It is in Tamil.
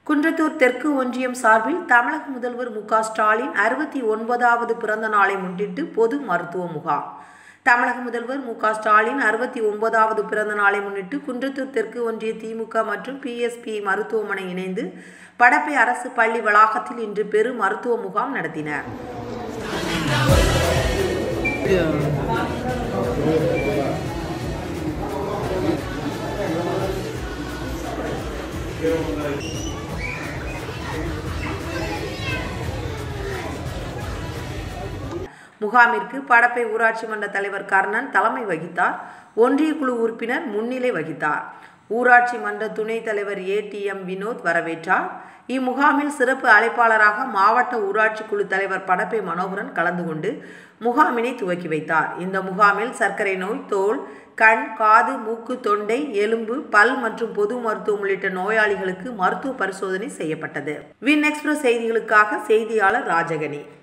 குன்றத்தூர் தெற்கு ஒன்றியம் சார்பில் தமிழக முதல்வர் மு க ஸ்டாலின் அறுபத்தி ஒன்பதாவது பிறந்த நாளை முன்னிட்டு பொது மருத்துவ முகாம் தமிழக முதல்வர் மு க ஸ்டாலின் அறுபத்தி ஒன்பதாவது பிறந்த நாளை முன்னிட்டு குன்றத்தூர் தெற்கு ஒன்றிய திமுக மற்றும் பிஎஸ்பி மருத்துவமனை இணைந்து படப்பை அரசு பள்ளி வளாகத்தில் இன்று பெரு மருத்துவ முகாம் நடத்தினர் முகாமிற்கு படப்பை ஊராட்சி மன்ற தலைவர் கர்ணன் தலைமை வகித்தார் ஒன்றிய குழு உறுப்பினர் முன்னிலை வகித்தார் ஊராட்சி மன்ற துணைத் தலைவர் ஏடிஎம் வினோத் வரவேற்றார் இம்முகாமில் சிறப்பு அழைப்பாளராக மாவட்ட ஊராட்சி குழு தலைவர் படப்பை மனோகரன் கலந்து கொண்டு முகாமினை துவக்கி வைத்தார் இந்த முகாமில் சர்க்கரை நோய் தோல் கண் காது மூக்கு தொண்டை எலும்பு பல் மற்றும் பொது மருத்துவம் உள்ளிட்ட நோயாளிகளுக்கு மருத்துவ பரிசோதனை செய்யப்பட்டது வின் எக்ஸ்பிரஸ் செய்திகளுக்காக செய்தியாளர் ராஜகனி